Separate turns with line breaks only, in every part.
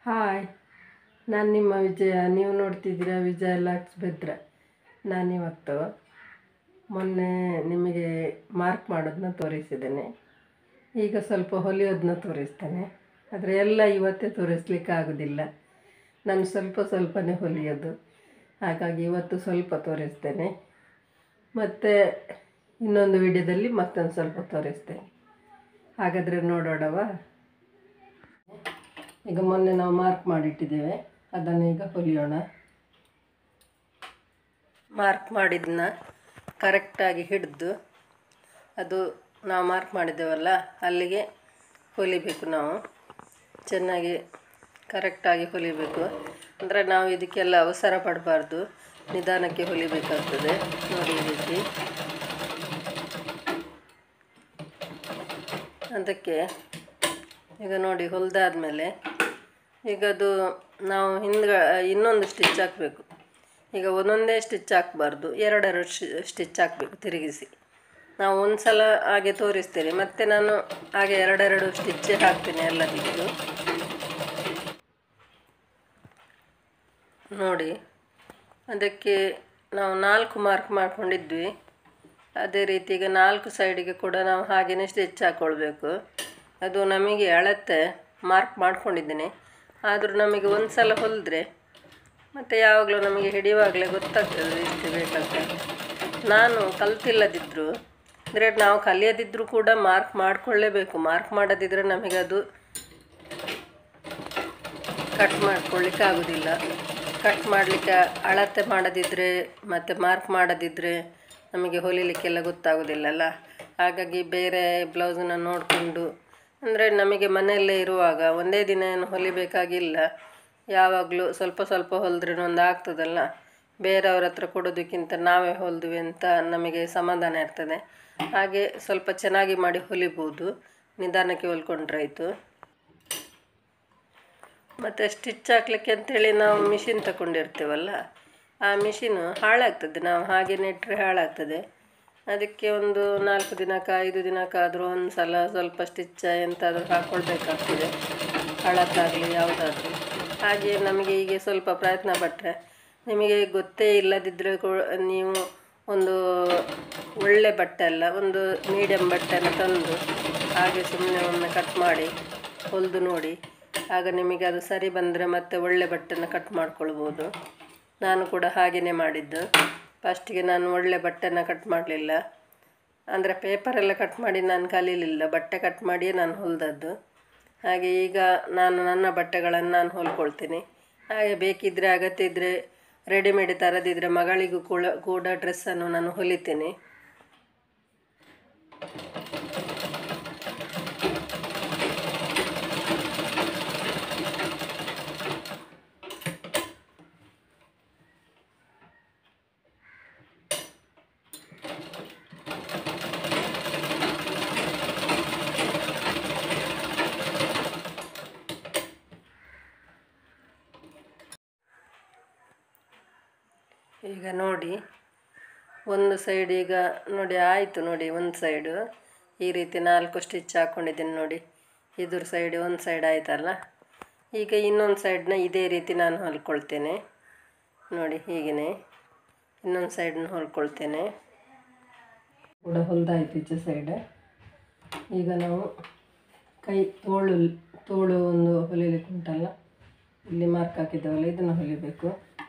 hi ನಾನು ನಿಮ್ಮ ವಿಜಯ ನೀವು ನೋಡ್ತಿದ್ದೀರಾ ವಿಜಯ ಲಾಕ್ಸ್ ಬೆದ್ರ ನಾನಿವತ್ತು ಮೊನ್ನೆ ನಿಮಗೆ ಮಾರ್ಕ್ ಮಾಡೋದನ್ನ ತೋರಿಸಿದ್ದೇನೆ ಈಗ ಸ್ವಲ್ಪ ಹೊಲಿಯೋದನ್ನ ತೋರಿಸ್ತೇನೆ ಆದರೆ ಎಲ್ಲ ಇವತ್ತೇ ತೋರಿಸ್ಲಿಕ್ಕೆ ಆಗೋದಿಲ್ಲ ನಾನು ಸ್ವಲ್ಪ ಸ್ವಲ್ಪನೇ ಹೊಲಿಯೋದು ಹಾಗಾಗಿ ಇವತ್ತು ಸ್ವಲ್ಪ ತೋರಿಸ್ತೇನೆ ಮತ್ತು ಇನ್ನೊಂದು ವಿಡಿಯೋದಲ್ಲಿ ಮತ್ತೊಂದು ಸ್ವಲ್ಪ ತೋರಿಸ್ತೇನೆ ಹಾಗಾದರೆ ನೋಡೋಣವಾ ಈಗ ಮೊನ್ನೆ ನಾವು ಮಾರ್ಕ್ ಮಾಡಿಟ್ಟಿದ್ದೇವೆ ಅದನ್ನು ಈಗ ಹೊಲಿಯೋಣ ಮಾರ್ಕ್ ಮಾಡಿದ್ದನ್ನ ಕರೆಕ್ಟಾಗಿ ಹಿಡಿದು ಅದು ನಾವು ಮಾರ್ಕ್ ಮಾಡಿದ್ದೇವಲ್ಲ ಅಲ್ಲಿಗೆ ಹೊಲಿಬೇಕು ನಾವು ಚೆನ್ನಾಗಿ ಕರೆಕ್ಟಾಗಿ ಹೊಲಿಬೇಕು ಅಂದರೆ ನಾವು ಇದಕ್ಕೆಲ್ಲ ಅವಸರ ಪಡಬಾರ್ದು ನಿಧಾನಕ್ಕೆ ಹೊಲಿಬೇಕಾಗ್ತದೆ ನೋಡಿ ಈ ರೀತಿ ಅದಕ್ಕೆ ಈಗ ನೋಡಿ ಹೊಲಿದಾದ್ಮೇಲೆ ಈಗ ಅದು ನಾವು ಹಿಂದ್ಗ ಇನ್ನೊಂದು ಸ್ಟಿಚ್ ಹಾಕಬೇಕು ಈಗ ಒಂದೊಂದೇ ಸ್ಟಿಚ್ ಹಾಕಬಾರ್ದು ಎರಡೆರಡು ಸ್ಟಿಚ್ ಹಾಕಬೇಕು ತಿರುಗಿಸಿ ನಾವು ಒಂದು ಸಲ ಹಾಗೆ ತೋರಿಸ್ತೇನೆ ಮತ್ತು ನಾನು ಹಾಗೆ ಎರಡೆರಡು ಸ್ಟಿಚ್ ಹಾಕ್ತೇನೆ ಎಲ್ಲ ತೆಗೆದು ನೋಡಿ ಅದಕ್ಕೆ ನಾವು ನಾಲ್ಕು ಮಾರ್ಕ್ ಮಾಡ್ಕೊಂಡಿದ್ವಿ ಅದೇ ರೀತಿ ಈಗ ನಾಲ್ಕು ಸೈಡಿಗೆ ಕೂಡ ನಾವು ಹಾಗೆಯೇ ಸ್ಟಿಚ್ ಹಾಕ್ಕೊಳ್ಬೇಕು ಅದು ನಮಗೆ ಅಳತೆ ಮಾರ್ಕ್ ಮಾಡ್ಕೊಂಡಿದ್ದೀನಿ ಆದರೂ ನಮಗೆ ಒಂದು ಸಲ ಹೊಲಿದ್ರೆ ಮತ್ತು ಯಾವಾಗಲೂ ನಮಗೆ ಹಿಡಿಯುವಾಗಲೇ ಗೊತ್ತಾಗ್ತದೆ ಎಷ್ಟು ಬೇಕಂತ ನಾನು ಕಲ್ತಿಲ್ಲದಿದ್ದರೂ ಅಂದರೆ ನಾವು ಕಲಿಯದಿದ್ದರೂ ಕೂಡ ಮಾರ್ಕ್ ಮಾಡಿಕೊಳ್ಳೇಬೇಕು ಮಾರ್ಕ್ ಮಾಡದಿದ್ದರೆ ನಮಗೆ ಅದು ಕಟ್ ಮಾಡ್ಕೊಳ್ಳಿಕ್ಕೆ ಆಗೋದಿಲ್ಲ ಕಟ್ ಮಾಡಲಿಕ್ಕೆ ಅಳತೆ ಮಾಡದಿದ್ದರೆ ಮತ್ತು ಮಾರ್ಕ್ ಮಾಡದಿದ್ದರೆ ನಮಗೆ ಹೊಲಿಲಿಕ್ಕೆಲ್ಲ ಗೊತ್ತಾಗೋದಿಲ್ಲಲ್ಲ ಹಾಗಾಗಿ ಬೇರೆ ಬ್ಲೌಸನ್ನ ನೋಡಿಕೊಂಡು ಅಂದರೆ ನಮಗೆ ಮನೆಯಲ್ಲೇ ಇರುವಾಗ ಒಂದೇ ದಿನ ಏನು ಹೊಲಿಬೇಕಾಗಿಲ್ಲ ಯಾವಾಗಲೂ ಸ್ವಲ್ಪ ಸ್ವಲ್ಪ ಹೊಲಿದ್ರೆ ಒಂದು ಆಗ್ತದಲ್ಲ ಬೇರೆಯವ್ರ ಹತ್ರ ಕೊಡೋದಕ್ಕಿಂತ ನಾವೇ ಹೊಲಿದ್ವಿ ಅಂತ ನಮಗೆ ಸಮಾಧಾನ ಇರ್ತದೆ ಹಾಗೆ ಸ್ವಲ್ಪ ಚೆನ್ನಾಗಿ ಮಾಡಿ ಹೊಲಿಬೋದು ನಿಧಾನಕ್ಕೆ ಹೊಲ್ಕೊಂಡ್ರಾಯ್ತು ಮತ್ತು ಸ್ಟಿಚ್ ಹಾಕ್ಲಿಕ್ಕೆ ಅಂತೇಳಿ ನಾವು ಮಿಷಿನ್ ತಗೊಂಡಿರ್ತೇವಲ್ಲ ಆ ಮಿಷಿನು ಹಾಳಾಗ್ತದೆ ನಾವು ಹಾಗೆ ನೆಟ್ಟರೆ ಹಾಳಾಗ್ತದೆ ಅದಕ್ಕೆ ಒಂದು ನಾಲ್ಕು ದಿನಕ್ಕೆ ಐದು ದಿನಕ್ಕಾದರೂ ಒಂದು ಸಲ ಸ್ವಲ್ಪ ಸ್ಟಿಚ್ ಎಂತಾದರೂ ಹಾಕ್ಕೊಳ್ಬೇಕಾಗ್ತದೆ ಹಳತ್ತಾಗಲಿ ಯಾವುದಾದ್ರೂ ಹಾಗೆ ನಮಗೆ ಹೀಗೆ ಸ್ವಲ್ಪ ಪ್ರಯತ್ನ ಪಟ್ಟರೆ ನಿಮಗೆ ಗೊತ್ತೇ ಇಲ್ಲದಿದ್ದರೆ ಕೂ ನೀವು ಒಂದು ಒಳ್ಳೆ ಬಟ್ಟೆ ಅಲ್ಲ ಒಂದು ಮೀಡಿಯಮ್ ಬಟ್ಟೆನ ತಂದು ಹಾಗೆ ಸುಮ್ಮನೆ ಒಮ್ಮೆ ಕಟ್ ಮಾಡಿ ಹೊಲಿದು ನೋಡಿ ಆಗ ನಿಮಗೆ ಅದು ಸರಿ ಬಂದರೆ ಮತ್ತೆ ಒಳ್ಳೆ ಬಟ್ಟೆನ ಕಟ್ ಮಾಡ್ಕೊಳ್ಬೋದು ನಾನು ಕೂಡ ಹಾಗೆಯೇ ಮಾಡಿದ್ದು ಫಸ್ಟಿಗೆ ನಾನು ಒಳ್ಳೆ ಬಟ್ಟೆನ ಕಟ್ ಮಾಡಲಿಲ್ಲ ಅಂದರೆ ಪೇಪರೆಲ್ಲ ಕಟ್ ಮಾಡಿ ನಾನು ಕಲೀಲಿಲ್ಲ ಬಟ್ಟೆ ಕಟ್ ಮಾಡಿಯೇ ನಾನು ಹೊಲಿದದ್ದು ಹಾಗೆ ಈಗ ನಾನು ನನ್ನ ಬಟ್ಟೆಗಳನ್ನು ನಾನು ಹೊಲ್ಕೊಳ್ತೀನಿ ಹಾಗೆ ಬೇಕಿದ್ದರೆ ಅಗತ್ಯ ಇದ್ದರೆ ರೆಡಿಮೇಡ್ ತರದಿದ್ದರೆ ಮಗಳಿಗೂ ಕೂಡ ಕೂಡ ಡ್ರೆಸ್ಸನ್ನು ನಾನು ಹೊಲಿತೀನಿ ಈಗ ನೋಡಿ ಒಂದು ಸೈಡ್ ಈಗ ನೋಡಿ ಆಯಿತು ನೋಡಿ ಒಂದು ಸೈಡು ಈ ರೀತಿ ನಾಲ್ಕು ಸ್ಟಿಚ್ ಹಾಕ್ಕೊಂಡಿದ್ದೀನಿ ನೋಡಿ ಇದ್ರ ಸೈಡ್ ಒಂದು ಸೈಡ್ ಆಯ್ತಲ್ಲ ಈಗ ಇನ್ನೊಂದು ಸೈಡನ್ನ ಇದೇ ರೀತಿ ನಾನು ಹೊಲ್ಕೊಳ್ತೇನೆ ನೋಡಿ ಹೀಗೇ ಇನ್ನೊಂದು ಸೈಡನ್ನ ಹೊಲ್ಕೊಳ್ತೇನೆ ಕೂಡ ಹೊಲ್ದಾಯ್ತು ಈಚೆ ಸೈಡ್ ಈಗ ನಾವು ಕೈ ತೋಳು ತೋಳು ಒಂದು ಹೊಲಿಲಿಕ್ಕೆ ಉಂಟಲ್ಲ ಇಲ್ಲಿ ಮಾರ್ಕ್ ಹಾಕಿದ್ದೇವಲ್ಲ ಇದನ್ನು ಹೊಲಿಬೇಕು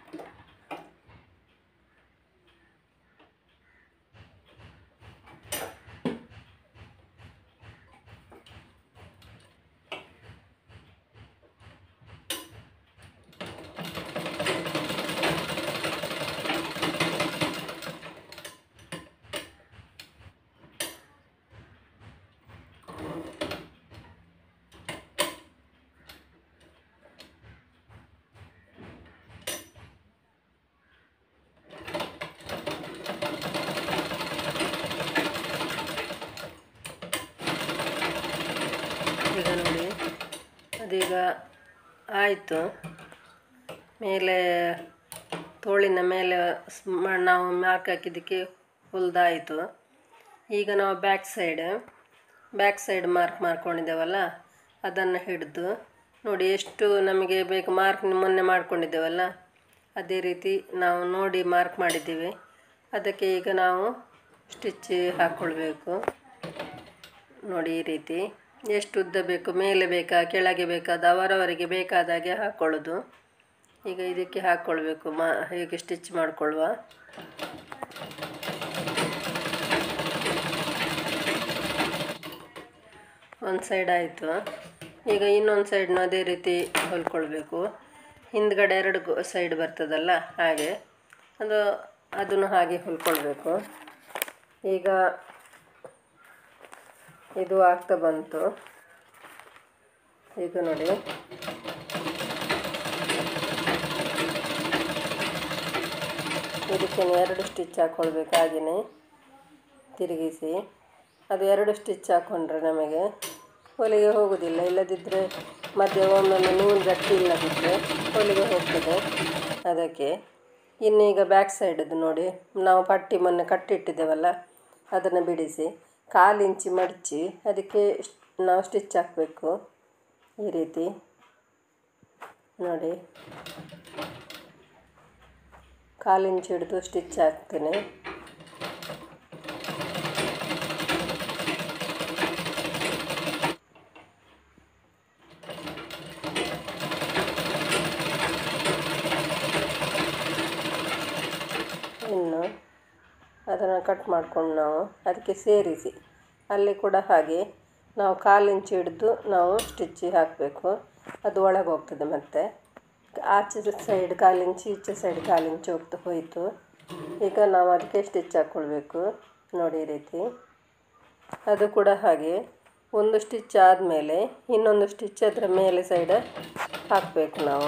ಈಗ ನೋಡಿ ಅದೀಗ ಆಯಿತು ಮೇಲೆ ತೋಳಿನ ಮೇಲೆ ಸ್- ಮ- ನಾವು ಮಾರ್ಕ್ ಹಾಕಿದ್ದಕ್ಕೆ ಹೊಲ್ದಾಯಿತು ಈಗ ನಾವು back side back side mark ಮಾಡ್ಕೊಂಡಿದ್ದೇವಲ್ಲ ಅದನ್ನು ಹಿಡಿದು ನೋಡಿ ಎಷ್ಟು ನಮಗೆ ಬೇಕು ಮಾರ್ಕ್ ಮೊನ್ನೆ ಮಾಡ್ಕೊಂಡಿದ್ದೇವಲ್ಲ ಅದೇ ರೀತಿ ನಾವು ನೋಡಿ ಮಾರ್ಕ್ ಮಾಡಿದ್ದೀವಿ ಅದಕ್ಕೆ ಈಗ ನಾವು ಸ್ಟಿಚ್ ಹಾಕ್ಕೊಳ್ಬೇಕು ನೋಡಿ ಈ ರೀತಿ ಎಷ್ಟು ಉದ್ದ ಬೇಕು ಮೇಲೆ ಬೇಕಾ ಕೆಳಗೆ ಬೇಕಾದ ಅವರವರಿಗೆ ಬೇಕಾದಾಗೆ ಹಾಕ್ಕೊಳ್ಳೋದು ಈಗ ಇದಕ್ಕೆ ಹಾಕ್ಕೊಳ್ಬೇಕು ಮಾ ಹೇಗೆ ಸ್ಟಿಚ್ ಮಾಡಿಕೊಳ್ಳುವ ಒಂದು ಸೈಡ್ ಆಯಿತು ಈಗ ಇನ್ನೊಂದು ಸೈಡ್ನು ಅದೇ ರೀತಿ ಹೊಲ್ಕೊಳ್ಬೇಕು ಹಿಂದ್ಗಡೆ ಎರಡು ಸೈಡ್ ಬರ್ತದಲ್ಲ ಹಾಗೆ ಅದು ಅದನ್ನು ಹಾಗೆ ಹೊಲ್ಕೊಳ್ಬೇಕು ಈಗ ಇದು ಆಗ್ತಾ ಬಂತು ಈಗ ನೋಡಿ ಇದಕ್ಕೆ ಎರಡು ಸ್ಟಿಚ್ ಹಾಕ್ಕೊಳ್ಬೇಕು ಹಾಗೆಯೇ ತಿರುಗಿಸಿ ಅದು ಎರಡು ಸ್ಟಿಚ್ ಹಾಕ್ಕೊಂಡ್ರೆ ನಮಗೆ ಹೊಲಿಗೆ ಹೋಗೋದಿಲ್ಲ ಇಲ್ಲದಿದ್ದರೆ ಮಧ್ಯೆ ಒಮ್ಮೊಮ್ಮೆ ನೂಲು ಗಟ್ಟಿ ಇಲ್ಲದಿದ್ದರೆ ಹೊಲಿಗೆ ಹೋಗ್ತದೆ ಅದಕ್ಕೆ ಇನ್ನು ಈಗ ಬ್ಯಾಕ್ ಸೈಡದ್ದು ನೋಡಿ ನಾವು ಪಟ್ಟಿ ಮೊನ್ನೆ ಕಟ್ಟಿಟ್ಟಿದ್ದೇವಲ್ಲ ಅದನ್ನು ಬಿಡಿಸಿ ಕಾಲು ಇಂಚಿ ಮಡಚಿ ಅದಕ್ಕೆ ನಾವು ಸ್ಟಿಚ್ ಹಾಕಬೇಕು ಈ ರೀತಿ ನೋಡಿ ಕಾಲು ಇಂಚು ಹಿಡಿದು ಸ್ಟಿಚ್ ಹಾಕ್ತೇನೆ ಇನ್ನು ಅದನ್ನು ಕಟ್ ಮಾಡ್ಕೊಂಡು ನಾವು ಅದಕ್ಕೆ ಸೇರಿಸಿ ಅಲ್ಲಿ ಕೂಡ ಹಾಗೆ ನಾವು ಕಾಲು ಇಂಚು ಹಿಡಿದು ನಾವು ಸ್ಟಿಚ್ ಹಾಕಬೇಕು ಅದು ಒಳಗೆ ಹೋಗ್ತದೆ ಮತ್ತು ಆಚೆ ಸೈಡ್ ಕಾಲು ಇಂಚು ಈಚೆ ಸೈಡ್ ಕಾಲು ಇಂಚು ಹೋಗ್ತಾ ಹೋಯಿತು ಈಗ ನಾವು ಅದಕ್ಕೆ ಸ್ಟಿಚ್ ಹಾಕ್ಕೊಳ್ಬೇಕು ನೋಡಿ ಈ ರೀತಿ ಅದು ಕೂಡ ಹಾಗೆ ಒಂದು ಸ್ಟಿಚ್ ಆದಮೇಲೆ ಇನ್ನೊಂದು ಸ್ಟಿಚ್ ಅದರ ಮೇಲೆ ಸೈಡ್ ಹಾಕಬೇಕು ನಾವು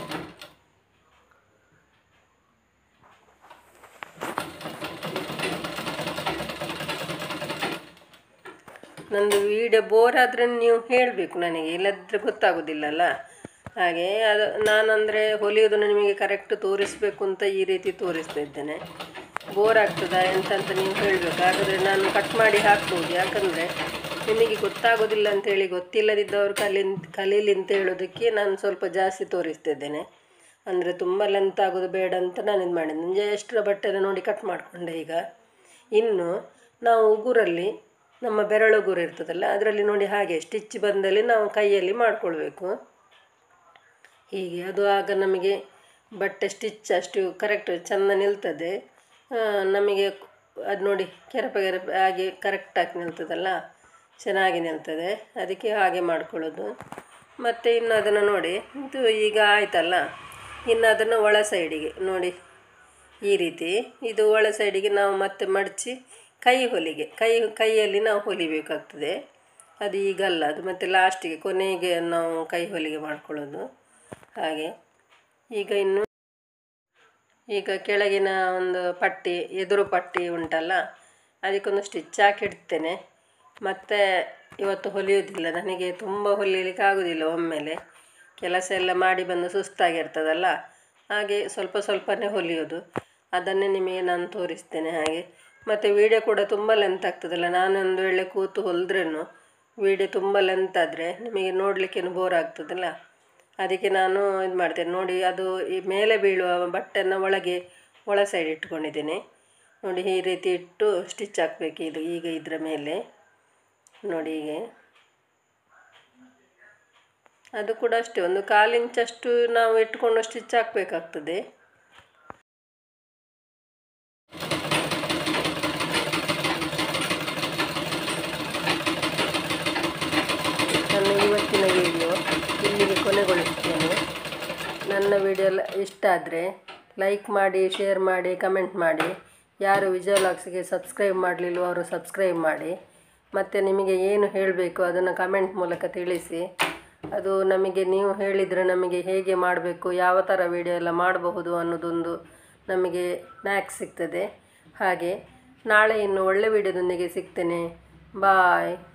ನಂದು ವೀಡಿಯೋ ಬೋರ್ ಆದರೆ ನೀವು ಹೇಳಬೇಕು ನನಗೆ ಇಲ್ಲದ್ರೆ ಗೊತ್ತಾಗೋದಿಲ್ಲಲ್ಲ ಹಾಗೆ ಅದು ನಾನಂದರೆ ಹೊಲಿಯೋದನ್ನು ನಿಮಗೆ ಕರೆಕ್ಟ್ ತೋರಿಸಬೇಕು ಅಂತ ಈ ರೀತಿ ತೋರಿಸ್ತಾ ಇದ್ದೇನೆ ಬೋರ್ ಆಗ್ತದಾ ಎಂತಂತ ನೀವು ಹೇಳಬೇಕು ಹಾಗಾದರೆ ನಾನು ಕಟ್ ಮಾಡಿ ಹಾಕ್ಬೋದು ಯಾಕಂದರೆ ನಿಮಗೆ ಗೊತ್ತಾಗೋದಿಲ್ಲ ಅಂತೇಳಿ ಗೊತ್ತಿಲ್ಲದಿದ್ದವರು ಕಲಿ ಕಲೀಲಿ ಅಂತ ಹೇಳೋದಕ್ಕೆ ನಾನು ಸ್ವಲ್ಪ ಜಾಸ್ತಿ ತೋರಿಸ್ತಿದ್ದೇನೆ ಅಂದರೆ ತುಂಬ ಲೆಂತ್ ಆಗೋದು ಬೇಡ ಅಂತ ನಾನು ಇದು ಮಾಡಿದೆ ನನಗೆ ಎಷ್ಟರ ಬಟ್ಟೆನ ನೋಡಿ ಕಟ್ ಮಾಡಿಕೊಂಡೆ ಈಗ ಇನ್ನು ನಾವು ಉಗುರಲ್ಲಿ ನಮ್ಮ ಬೆರಳುಗುರು ಇರ್ತದಲ್ಲ ಅದರಲ್ಲಿ ನೋಡಿ ಹಾಗೆ ಸ್ಟಿಚ್ ಬಂದಲ್ಲಿ ನಾವು ಕೈಯಲ್ಲಿ ಮಾಡಿಕೊಳ್ಬೇಕು ಹೀಗೆ ಅದು ಆಗ ನಮಗೆ ಬಟ್ಟೆ ಸ್ಟಿಚ್ ಅಷ್ಟು ಕರೆಕ್ಟ್ ಚೆಂದ ನಿಲ್ತದೆ ನಮಗೆ ಅದು ನೋಡಿ ಕೆರಪ ಕೆರಪ ಹಾಗೆ ಕರೆಕ್ಟಾಗಿ ನಿಲ್ತದಲ್ಲ ಚೆನ್ನಾಗಿ ನಿಲ್ತದೆ ಅದಕ್ಕೆ ಹಾಗೆ ಮಾಡ್ಕೊಳ್ಳೋದು ಮತ್ತು ಇನ್ನು ಅದನ್ನು ನೋಡಿ ಇದು ಈಗ ಆಯ್ತಲ್ಲ ಇನ್ನು ಅದನ್ನು ಒಳ ಸೈಡಿಗೆ ನೋಡಿ ಈ ರೀತಿ ಇದು ಒಳ ಸೈಡಿಗೆ ನಾವು ಮತ್ತೆ ಮಡಚಿ ಕೈ ಹೊಲಿಗೆ ಕೈ ಕೈಯಲ್ಲಿ ನಾವು ಹೊಲಿಬೇಕಾಗ್ತದೆ ಅದು ಈಗಲ್ಲ ಅದು ಮತ್ತು ಲಾಸ್ಟಿಗೆ ಕೊನೆಗೆ ನಾವು ಕೈ ಹೊಲಿಗೆ ಮಾಡ್ಕೊಳ್ಳೋದು ಹಾಗೆ ಈಗ ಇನ್ನು ಈಗ ಕೆಳಗಿನ ಒಂದು ಪಟ್ಟಿ ಎದುರು ಪಟ್ಟಿ ಉಂಟಲ್ಲ ಅದಕ್ಕೊಂದು ಸ್ಟಿಚ್ ಹಾಕಿಡ್ತೇನೆ ಮತ್ತು ಇವತ್ತು ಹೊಲಿಯೋದಿಲ್ಲ ನನಗೆ ತುಂಬ ಹೊಲಿಯಲಿಕ್ಕೆ ಆಗೋದಿಲ್ಲ ಒಮ್ಮೆಲೆ ಕೆಲಸ ಎಲ್ಲ ಮಾಡಿ ಬಂದು ಸುಸ್ತಾಗಿರ್ತದಲ್ಲ ಹಾಗೆ ಸ್ವಲ್ಪ ಸ್ವಲ್ಪನೇ ಹೊಲಿಯೋದು ಅದನ್ನೇ ನಿಮಗೆ ನಾನು ತೋರಿಸ್ತೇನೆ ಹಾಗೆ ಮತ್ತು ವೀಡಿಯೋ ಕೂಡ ತುಂಬ ಲೆಂತ್ ಆಗ್ತದಲ್ಲ ನಾನೊಂದು ವೇಳೆ ಕೂತು ಹೊಲಿದ್ರೂ ವೀಡಿಯೋ ತುಂಬ ಲೆಂತ್ ಆದರೆ ನಿಮಗೆ ನೋಡಲಿಕ್ಕೇನು ಬೋರ್ ಆಗ್ತದಲ್ಲ ಅದಕ್ಕೆ ನಾನು ಇದು ಮಾಡ್ತೇನೆ ನೋಡಿ ಅದು ಈ ಮೇಲೆ ಬೀಳುವ ಬಟ್ಟೆನ ಒಳಗೆ ಒಳ ಸೈಡ್ ಇಟ್ಕೊಂಡಿದ್ದೀನಿ ನೋಡಿ ಈ ರೀತಿ ಇಟ್ಟು ಸ್ಟಿಚ್ ಹಾಕಬೇಕು ಇದು ಈಗ ಇದರ ಮೇಲೆ ನೋಡಿ ಹೀಗೆ ಅದು ಕೂಡ ಅಷ್ಟೇ ಒಂದು ಕಾಲು ಇಂಚಷ್ಟು ನಾವು ಇಟ್ಕೊಂಡು ಸ್ಟಿಚ್ ಹಾಕಬೇಕಾಗ್ತದೆ ನನ್ನ ಇವತ್ತಿನ ವಿಡಿಯೋ ಇಲ್ಲಿಗೆ ಕೊನೆಗೊಳಿಸ್ತೇನೆ ನನ್ನ ವಿಡಿಯೋ ಎಲ್ಲ ಇಷ್ಟ ಆದರೆ ಲೈಕ್ ಮಾಡಿ ಶೇರ್ ಮಾಡಿ ಕಮೆಂಟ್ ಮಾಡಿ ಯಾರು ವಿಜಯಲಾಕ್ಸ್ಗೆ ಸಬ್ಸ್ಕ್ರೈಬ್ ಮಾಡಲಿಲ್ಲವೋ ಅವರು ಸಬ್ಸ್ಕ್ರೈಬ್ ಮಾಡಿ ಮತ್ತು ನಿಮಗೆ ಏನು ಹೇಳಬೇಕು ಅದನ್ನು ಕಮೆಂಟ್ ಮೂಲಕ ತಿಳಿಸಿ ಅದು ನಮಗೆ ನೀವು ಹೇಳಿದರೆ ನಮಗೆ ಹೇಗೆ ಮಾಡಬೇಕು ಯಾವ ಥರ ವಿಡಿಯೋ ಎಲ್ಲ ಮಾಡಬಹುದು ಅನ್ನೋದೊಂದು ನಮಗೆ ನ್ಯಾಕ್ ಸಿಗ್ತದೆ ಹಾಗೆ ನಾಳೆ ಇನ್ನು ಒಳ್ಳೆ ವಿಡಿಯೋದೊಂದಿಗೆ ಸಿಗ್ತೇನೆ ಬಾಯ್